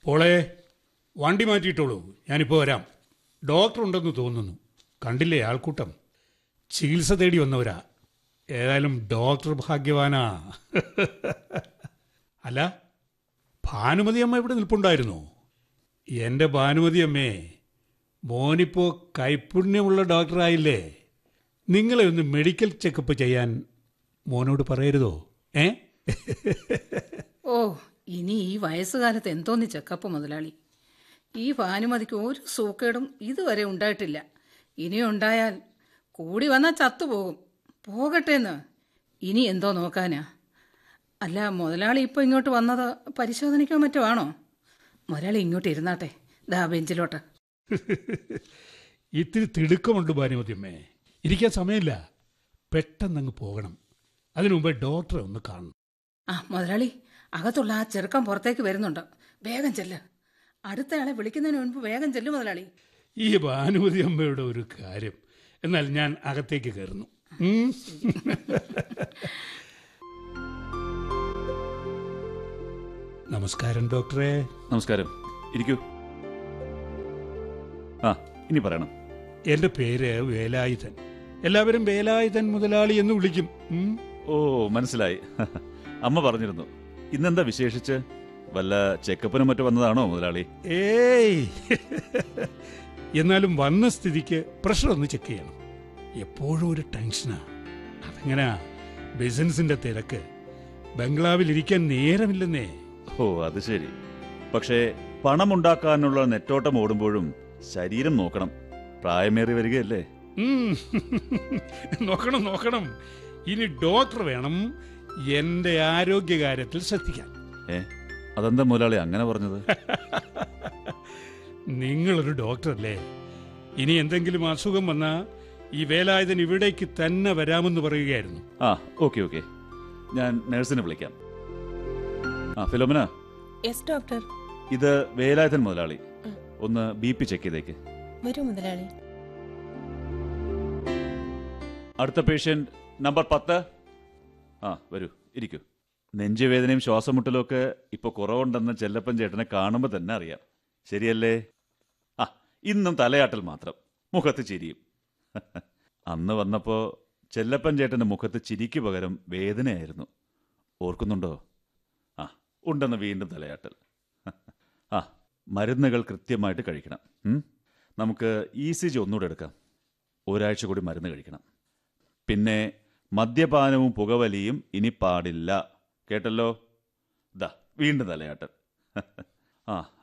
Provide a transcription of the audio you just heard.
പോളെ വണ്ടി മാറ്റിയിട്ടോളൂ ഞാനിപ്പോൾ വരാം ഡോക്ടർ ഉണ്ടെന്ന് തോന്നുന്നു കണ്ടില്ലേ ആൾക്കൂട്ടം ചികിത്സ തേടി വന്നവരാ ഏതായാലും ഡോക്ടർ ഭാഗ്യവാനാ അല്ല ഭാനുമതി അമ്മ ഇവിടെ നിൽപ്പുണ്ടായിരുന്നോ എൻ്റെ ഭാനുമതി അമ്മേ മോനിപ്പോ കൈപുണ്യമുള്ള ഡോക്ടറായില്ലേ നിങ്ങളെ ഒന്ന് മെഡിക്കൽ ചെക്കപ്പ് ചെയ്യാൻ മോനോട് പറയരുതോ ഏ ഓ ഇനി ഈ വയസ്സുകാലത്ത് എന്തോന്ന് ചെക്കപ്പ് മുതലാളി ഈ ഭാനുമതിക്ക് ഒരു സൂക്കേടും ഇതുവരെ ഉണ്ടായിട്ടില്ല ഇനി ഉണ്ടായാൽ കൂടി വന്നാൽ ചത്തുപോകും പോകട്ടേന്ന് ഇനി എന്തോ നോക്കാനാ അല്ല മുതലാളി ഇപ്പോൾ ഇങ്ങോട്ട് വന്നത് പരിശോധനയ്ക്കോ മറ്റോ ആണോ മുതലാളി ഇങ്ങോട്ട് ഇരുന്നാട്ടെ ദാ ബെഞ്ചിലോട്ട് ഇത്തിരി തിടുക്കമുണ്ട് ഭാനുമതിയമ്മേ ഇരിക്കാൻ സമയമില്ല പെട്ടെന്നങ്ങ് പോകണം അതിനു മുമ്പേ ഡോക്ടറെ ഒന്ന് കാണണം ആ മുതലാളി അകത്തുള്ള ആ ചെറുക്കം പുറത്തേക്ക് വരുന്നുണ്ട് വേഗം ചെല്ല് അടുത്തയാളെ വിളിക്കുന്നതിന് മുൻപ് വേഗം ചെല്ലു മുതലാളി ഈ ഭാനുമതി അമ്മയുടെ ഒരു കാര്യം എന്നാൽ ഞാൻ അകത്തേക്ക് കയറുന്നു ഉം. നമസ്കാരം ഡോക്ടറെ നമസ്കാരം ഇരിക്കൂ ആ ഇനി പറയണം എൻ്റെ പേര് വേലായുധൻ എല്ലാവരും വേലായുധൻ മുതലാളി എന്ന് വിളിക്കും ഉം. ഓ മനസ്സിലായി അമ്മ പറഞ്ഞിരുന്നു ഇന്നെന്താ വിശേഷിച്ച് വല്ല ചെക്കപ്പിനും മറ്റോ വന്നതാണോ മുതലാളി ഏയ് എന്നാലും വന്ന സ്ഥിതിക്ക് പ്രഷർ ഒന്ന് ചെക്ക് ചെയ്യണം എപ്പോഴും ഒരു ടെൻഷനാ അതെങ്ങനാ ബിസിനസിന്റെ തിരക്ക് ബംഗ്ലാവിൽ ഇരിക്കാൻ നേരമില്ലെന്നേ ഓ അത് ശരി പക്ഷേ പണമുണ്ടാക്കാനുള്ള നെറ്റോട്ടം ഓടുമ്പോഴും ശരീരം നോക്കണം പ്രായമേറി വരികയല്ലേ ഉം. നോക്കണം നോക്കണം ഇനി ഡോക്ടർ വേണം എന്റെ ആരോഗ്യകാര്യത്തിൽ ശ്രദ്ധിക്കാൻ ഏ അതെന്താ മുതലാളി അങ്ങനെ പറഞ്ഞത് നിങ്ങളൊരു ഡോക്ടറല്ലേ ഇനി എന്തെങ്കിലും അസുഖം വന്നാ ഈ വേലായുധൻ ഇവിടേക്ക് തന്നെ വരാമെന്ന് പറയുകയായിരുന്നു ആ ഓക്കെ ഓക്കെ ഞാൻ നഴ്സിനെ വിളിക്കാം ആ ഫിലോമിന യെസ് ഡോക്ടർ ഇത് വേലായുധൻ മുതലാളി ഒന്ന് ബി പി ചെക്ക് ചെയ്തേക്ക് വരൂ മുതലാളി അടുത്ത പേഷ്യന്റ് നമ്പർ പത്ത് ആ വരൂ ഇരിക്കൂ നെഞ്ചുവേദനയും ശ്വാസമുട്ടലും ഒക്കെ ഇപ്പൊ കുറവുണ്ടെന്ന് ചെല്ലപ്പൻ ചേട്ടനെ കാണുമ്പോൾ തന്നെ അറിയാം ശരിയല്ലേ ആ ഇന്നും തലയാട്ടൽ മാത്രം മുഖത്ത് ചിരിയും അന്ന് വന്നപ്പോ ചെല്ലപ്പൻ ചേട്ടന്റെ മുഖത്ത് ചിരിക്ക് പകരം വേദനയായിരുന്നു ഓർക്കുന്നുണ്ടോ ആ ഉണ്ടെന്ന് വീണ്ടും തലയാട്ടൽ ആ മരുന്നുകൾ കൃത്യമായിട്ട് കഴിക്കണം ഉം? നമുക്ക് ഇ സി ജി ഒന്നുകൂടെ എടുക്കാം ഒരാഴ്ച കൂടി മരുന്ന് കഴിക്കണം പിന്നെ മദ്യപാനവും പുകവലിയും ഇനി പാടില്ല കേട്ടല്ലോ ദാ വീണ്ടും തലയാട്ടൽ ആ